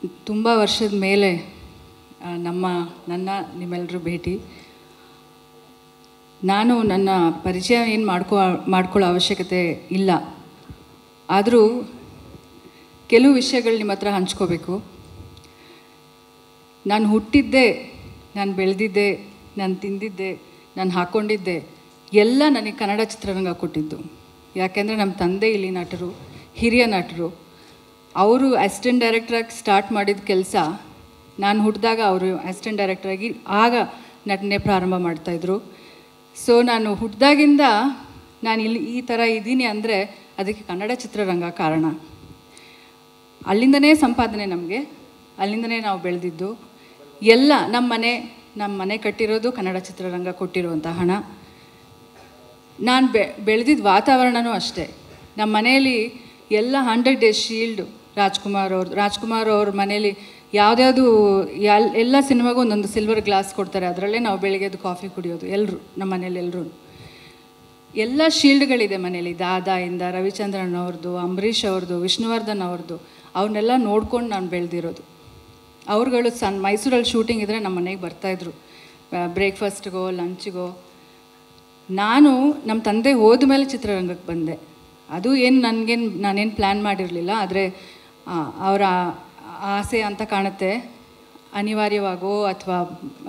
ತುಂಬ ವರ್ಷದ ಮೇಲೆ ಆ, ನಮ್ಮ ನನ್ನ ನಿಮ್ಮೆಲ್ಲರೂ ಭೇಟಿ ನಾನು ನನ್ನ ಪರಿಚಯ ಏನು ಮಾಡ್ಕೊ ಮಾಡ್ಕೊಳ್ಳೋ ಅವಶ್ಯಕತೆ ಇಲ್ಲ ಆದರೂ ಕೆಲವು ವಿಷಯಗಳು ನಿಮ್ಮ ಹತ್ರ ಹಂಚ್ಕೋಬೇಕು ನಾನು ಹುಟ್ಟಿದ್ದೆ ನಾನು ಬೆಳೆದಿದ್ದೆ ನಾನು ತಿಂದಿದ್ದೆ ನಾನು ಹಾಕ್ಕೊಂಡಿದ್ದೆ ಎಲ್ಲ ನನಗೆ ಕನ್ನಡ ಚಿತ್ರರಂಗ ಕೊಟ್ಟಿದ್ದು ಯಾಕೆಂದರೆ ನಮ್ಮ ತಂದೆ ಇಲ್ಲಿ ನಟರು ಹಿರಿಯ ನಟರು ಅವರು ಅಸಿಸ್ಟೆಂಟ್ ಡೈರೆಕ್ಟ್ರಾಗಿ ಸ್ಟಾರ್ಟ್ ಮಾಡಿದ ಕೆಲಸ ನಾನು ಹುಟ್ಟಿದಾಗ ಅವರು ಅಸಿಸ್ಟೆಂಟ್ ಡೈರೆಕ್ಟ್ರಾಗಿ ಆಗ ನಟನೆ ಪ್ರಾರಂಭ ಮಾಡ್ತಾಯಿದ್ರು ಸೊ ನಾನು ಹುಟ್ಟಿದಾಗಿಂದ ನಾನು ಇಲ್ಲಿ ಈ ಥರ ಇದ್ದೀನಿ ಅಂದರೆ ಅದಕ್ಕೆ ಕನ್ನಡ ಚಿತ್ರರಂಗ ಕಾರಣ ಅಲ್ಲಿಂದನೇ ಸಂಪಾದನೆ ನಮಗೆ ಅಲ್ಲಿಂದನೇ ನಾವು ಬೆಳೆದಿದ್ದು ಎಲ್ಲ ನಮ್ಮ ಮನೆ ನಮ್ಮ ಮನೆ ಕಟ್ಟಿರೋದು ಕನ್ನಡ ಚಿತ್ರರಂಗ ಕೊಟ್ಟಿರುವಂಥ ಹಣ ನಾನು ಬೆ ಬೆಳೆದಿದ್ದ ವಾತಾವರಣನೂ ಅಷ್ಟೇ ನಮ್ಮ ಮನೆಯಲ್ಲಿ ಎಲ್ಲ ಹಂಡ್ರೆಡ್ ಡೇಸ್ ಶೀಲ್ಡು ರಾಜ್ಕುಮಾರ್ ಅವ್ರದ್ದು ರಾಜ್ಕುಮಾರ್ ಅವ್ರ ಮನೇಲಿ ಯಾವುದ್ಯಾವುದು ಎಲ್ ಎಲ್ಲ ಸಿನಿಮಾಗೂ ಒಂದೊಂದು ಸಿಲ್ವರ್ ಗ್ಲಾಸ್ ಕೊಡ್ತಾರೆ ಅದರಲ್ಲೇ ನಾವು ಬೆಳಿಗ್ಗೆದ್ದು ಕಾಫಿ ಕುಡಿಯೋದು ಎಲ್ಲರೂ ನಮ್ಮ ಮನೇಲಿ ಎಲ್ಲರೂ ಎಲ್ಲ ಶೀಲ್ಡ್ಗಳಿದೆ ಮನೇಲಿ ದಾದಾಯಿಂದ ರವಿಚಂದ್ರನ್ ಅವ್ರದ್ದು ಅಂಬರೀಷ್ ಅವ್ರದ್ದು ವಿಷ್ಣುವರ್ಧನ್ ಅವ್ರದ್ದು ಅವನ್ನೆಲ್ಲ ನೋಡ್ಕೊಂಡು ನಾನು ಬೆಳೆದಿರೋದು ಅವ್ರುಗಳು ಸಣ್ಣ ಮೈಸೂರಲ್ಲಿ ಶೂಟಿಂಗ್ ಇದ್ದರೆ ನಮ್ಮ ಮನೆಗೆ ಬರ್ತಾಯಿದ್ರು ಬ್ರೇಕ್ಫಾಸ್ಟ್ಗೋ ಲಂಚ್ಗೋ ನಾನು ನಮ್ಮ ತಂದೆ ಹೋದ ಮೇಲೆ ಚಿತ್ರರಂಗಕ್ಕೆ ಬಂದೆ ಅದು ಏನು ನನಗೇನು ನಾನೇನು ಪ್ಲ್ಯಾನ್ ಮಾಡಿರಲಿಲ್ಲ ಆದರೆ ಅವರ ಆಸೆ ಅಂತ ಕಾಣುತ್ತೆ ಅನಿವಾರ್ಯವಾಗೋ ಅಥವಾ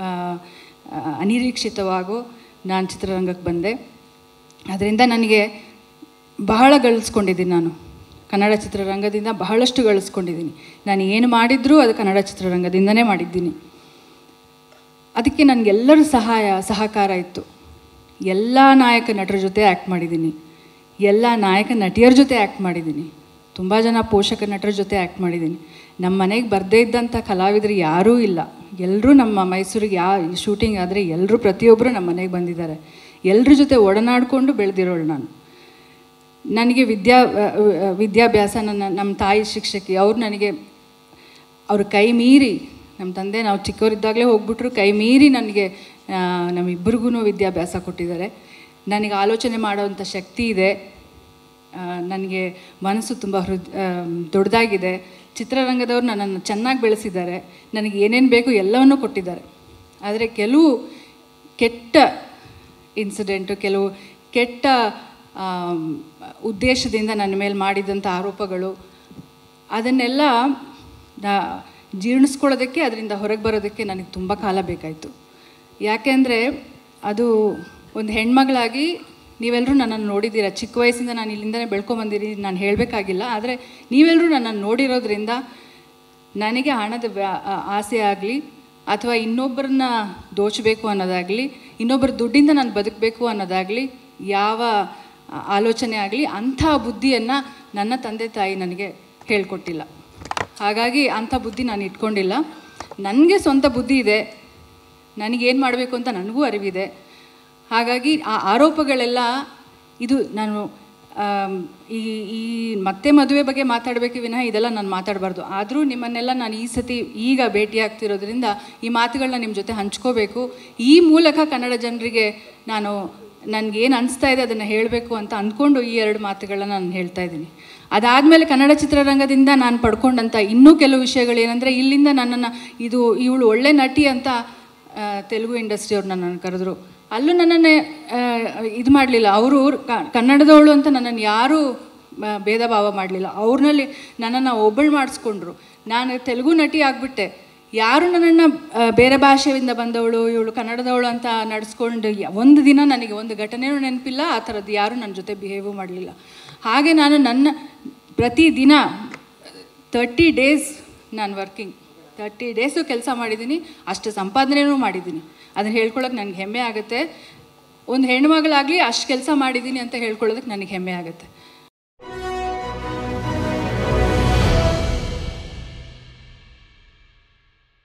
ಅನಿರೀಕ್ಷಿತವಾಗೋ ನಾನು ಚಿತ್ರರಂಗಕ್ಕೆ ಬಂದೆ ಅದರಿಂದ ನನಗೆ ಬಹಳ ಗಳಿಸ್ಕೊಂಡಿದ್ದೀನಿ ನಾನು ಕನ್ನಡ ಚಿತ್ರರಂಗದಿಂದ ಬಹಳಷ್ಟು ಗಳಿಸ್ಕೊಂಡಿದ್ದೀನಿ ನಾನು ಏನು ಮಾಡಿದ್ರೂ ಅದು ಕನ್ನಡ ಚಿತ್ರರಂಗದಿಂದನೇ ಮಾಡಿದ್ದೀನಿ ಅದಕ್ಕೆ ನನಗೆಲ್ಲರ ಸಹಾಯ ಸಹಕಾರ ಇತ್ತು ಎಲ್ಲ ನಾಯಕ ನಟರ ಜೊತೆ ಆ್ಯಕ್ಟ್ ಮಾಡಿದ್ದೀನಿ ಎಲ್ಲ ನಾಯಕ ನಟಿಯರ ಜೊತೆ ಆ್ಯಕ್ಟ್ ಮಾಡಿದ್ದೀನಿ ತುಂಬ ಜನ ಪೋಷಕ ನಟರ ಜೊತೆ ಆ್ಯಕ್ಟ್ ಮಾಡಿದ್ದೀನಿ ನಮ್ಮ ಮನೆಗೆ ಬರದೇ ಇದ್ದಂಥ ಕಲಾವಿದರು ಯಾರೂ ಇಲ್ಲ ಎಲ್ಲರೂ ನಮ್ಮ ಮೈಸೂರಿಗೆ ಯಾ ಶೂಟಿಂಗ್ ಆದರೆ ಎಲ್ಲರೂ ಪ್ರತಿಯೊಬ್ಬರು ನಮ್ಮ ಮನೆಗೆ ಬಂದಿದ್ದಾರೆ ಎಲ್ಲರ ಜೊತೆ ಒಡನಾಡಿಕೊಂಡು ಬೆಳೆದಿರೋಳು ನಾನು ನನಗೆ ವಿದ್ಯಾ ವಿದ್ಯಾಭ್ಯಾಸ ನನ್ನ ನಮ್ಮ ತಾಯಿ ಶಿಕ್ಷಕಿ ಅವ್ರು ನನಗೆ ಅವ್ರ ಕೈ ಮೀರಿ ನಮ್ಮ ತಂದೆ ನಾವು ಚಿಕ್ಕವರಿದ್ದಾಗಲೇ ಹೋಗ್ಬಿಟ್ರು ಕೈ ಮೀರಿ ನನಗೆ ನಮ್ಮಿಬ್ಬರಿಗೂ ವಿದ್ಯಾಭ್ಯಾಸ ಕೊಟ್ಟಿದ್ದಾರೆ ನನಗೆ ಆಲೋಚನೆ ಮಾಡೋವಂಥ ಶಕ್ತಿ ಇದೆ ನನಗೆ ಮನಸ್ಸು ತುಂಬ ಹೃದ್ ದೊಡ್ಡದಾಗಿದೆ ಚಿತ್ರರಂಗದವ್ರು ನನ್ನನ್ನು ಚೆನ್ನಾಗಿ ಬೆಳೆಸಿದ್ದಾರೆ ನನಗೆ ಏನೇನು ಬೇಕು ಎಲ್ಲವನ್ನೂ ಕೊಟ್ಟಿದ್ದಾರೆ ಆದರೆ ಕೆಲವು ಕೆಟ್ಟ ಇನ್ಸಿಡೆಂಟು ಕೆಲವು ಕೆಟ್ಟ ಉದ್ದೇಶದಿಂದ ನನ್ನ ಮೇಲೆ ಮಾಡಿದಂಥ ಆರೋಪಗಳು ಅದನ್ನೆಲ್ಲ ಜೀರ್ಣಿಸ್ಕೊಳ್ಳೋದಕ್ಕೆ ಅದರಿಂದ ಹೊರಗೆ ಬರೋದಕ್ಕೆ ನನಗೆ ತುಂಬ ಕಾಲ ಬೇಕಾಯಿತು ಯಾಕೆಂದರೆ ಅದು ಒಂದು ಹೆಣ್ಮಗಳಾಗಿ ನೀವೆಲ್ಲರೂ ನನ್ನನ್ನು ನೋಡಿದ್ದೀರ ಚಿಕ್ಕ ವಯಸ್ಸಿಂದ ನಾನು ಇಲ್ಲಿಂದನೇ ಬೆಳ್ಕೊಂಬಂದಿದ್ದೀನಿ ನಾನು ಹೇಳಬೇಕಾಗಿಲ್ಲ ಆದರೆ ನೀವೆಲ್ಲರೂ ನನ್ನನ್ನು ನೋಡಿರೋದ್ರಿಂದ ನನಗೆ ಹಣದ ಆಸೆ ಆಗಲಿ ಅಥವಾ ಇನ್ನೊಬ್ಬರನ್ನ ದೋಚಬೇಕು ಅನ್ನೋದಾಗಲಿ ಇನ್ನೊಬ್ಬರ ದುಡ್ಡಿಂದ ನಾನು ಬದುಕಬೇಕು ಅನ್ನೋದಾಗಲಿ ಯಾವ ಆಲೋಚನೆ ಆಗಲಿ ಅಂಥ ಬುದ್ಧಿಯನ್ನು ನನ್ನ ತಂದೆ ತಾಯಿ ನನಗೆ ಹೇಳ್ಕೊಟ್ಟಿಲ್ಲ ಹಾಗಾಗಿ ಅಂಥ ಬುದ್ಧಿ ನಾನು ಇಟ್ಕೊಂಡಿಲ್ಲ ನನಗೆ ಸ್ವಂತ ಬುದ್ಧಿ ಇದೆ ನನಗೇನು ಮಾಡಬೇಕು ಅಂತ ನನಗೂ ಅರಿವಿದೆ ಹಾಗಾಗಿ ಆ ಆರೋಪಗಳೆಲ್ಲ ಇದು ನಾನು ಈ ಈ ಮತ್ತೆ ಮದುವೆ ಬಗ್ಗೆ ಮಾತಾಡಬೇಕು ವಿನಃ ಇದೆಲ್ಲ ನಾನು ಮಾತಾಡಬಾರ್ದು ಆದರೂ ನಿಮ್ಮನ್ನೆಲ್ಲ ನಾನು ಈ ಸತಿ ಈಗ ಭೇಟಿ ಆಗ್ತಿರೋದ್ರಿಂದ ಈ ಮಾತುಗಳನ್ನ ನಿಮ್ಮ ಜೊತೆ ಹಂಚ್ಕೋಬೇಕು ಈ ಮೂಲಕ ಕನ್ನಡ ಜನರಿಗೆ ನಾನು ನನಗೇನು ಅನಿಸ್ತಾ ಇದೆ ಅದನ್ನು ಹೇಳಬೇಕು ಅಂತ ಅಂದ್ಕೊಂಡು ಈ ಎರಡು ಮಾತುಗಳನ್ನ ನಾನು ಹೇಳ್ತಾ ಇದ್ದೀನಿ ಅದಾದಮೇಲೆ ಕನ್ನಡ ಚಿತ್ರರಂಗದಿಂದ ನಾನು ಪಡ್ಕೊಂಡಂಥ ಇನ್ನೂ ಕೆಲವು ವಿಷಯಗಳು ಏನಂದರೆ ಇಲ್ಲಿಂದ ನನ್ನನ್ನು ಇದು ಇವಳು ಒಳ್ಳೆ ನಟಿ ಅಂತ ತೆಲುಗು ಇಂಡಸ್ಟ್ರಿಯವ್ರು ನನ್ನನ್ನು ಕರೆದ್ರು ಅಲ್ಲೂ ನನ್ನನ್ನು ಇದು ಮಾಡಲಿಲ್ಲ ಅವರು ಕನ್ನಡದವಳು ಅಂತ ನನ್ನನ್ನು ಯಾರೂ ಭೇದ ಭಾವ ಮಾಡಲಿಲ್ಲ ಅವ್ರನ್ನಲ್ಲಿ ನನ್ನನ್ನು ಒಬ್ಬಳು ಮಾಡಿಸ್ಕೊಂಡ್ರು ನಾನು ತೆಲುಗು ನಟಿ ಆಗಿಬಿಟ್ಟೆ ಯಾರು ನನ್ನನ್ನು ಬೇರೆ ಭಾಷೆಯಿಂದ ಬಂದವಳು ಇವಳು ಕನ್ನಡದವಳು ಅಂತ ನಡೆಸ್ಕೊಂಡು ಒಂದು ದಿನ ನನಗೆ ಒಂದು ಘಟನೆಯೂ ನೆನಪಿಲ್ಲ ಆ ಥರದ್ದು ಯಾರೂ ನನ್ನ ಜೊತೆ ಬಿಹೇವು ಮಾಡಲಿಲ್ಲ ಹಾಗೆ ನಾನು ನನ್ನ ಪ್ರತಿದಿನ ತರ್ಟಿ ಡೇಸ್ ನಾನು ವರ್ಕಿಂಗ್ ತರ್ಟಿ ಡೇಸು ಕೆಲಸ ಮಾಡಿದ್ದೀನಿ ಅಷ್ಟು ಸಂಪಾದನೆಯೂ ಮಾಡಿದ್ದೀನಿ ಅದನ್ನು ಹೇಳ್ಕೊಳ್ಳೋಕೆ ನನಗೆ ಹೆಮ್ಮೆ ಆಗುತ್ತೆ ಒಂದು ಹೆಣ್ಮಗಳಾಗಲಿ ಅಷ್ಟು ಕೆಲಸ ಮಾಡಿದ್ದೀನಿ ಅಂತ ಹೇಳ್ಕೊಳ್ಳೋದಕ್ಕೆ ನನಗೆ ಹೆಮ್ಮೆ ಆಗುತ್ತೆ